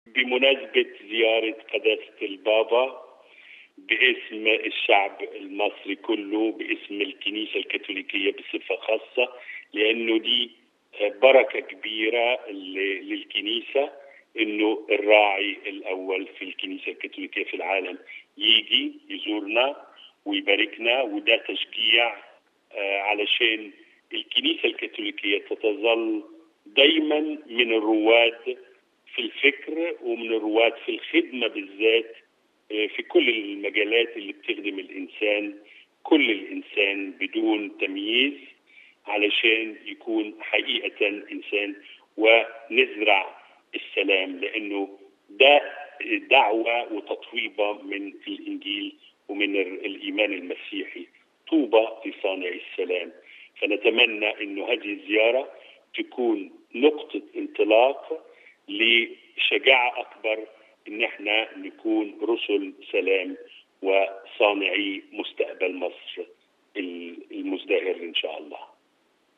بمناسبة زيارة قداسة البابا باسم الشعب المصري كله باسم الكنيسة الكاثوليكية بصفة خاصة لأنه دي بركة كبيرة للكنيسة انه الراعي الاول في الكنيسة الكاثوليكية في العالم يجي يزورنا ويباركنا وده تشجيع علشان الكنيسة الكاثوليكية تتظل دايما من الرواد في الفكر ومن الرواد في الخدمة بالذات في كل المجالات اللي بتخدم الإنسان كل الإنسان بدون تمييز علشان يكون حقيقة إنسان ونزرع السلام لأنه ده دعوة وتطويبة من الإنجيل ومن الإيمان المسيحي طوبى لصانع السلام فنتمنى أنه هذه الزيارة تكون نقطة انطلاق لشجاعة أكبر ان احنا نكون رسل سلام وصانعي مستقبل مصر المزدهر ان شاء الله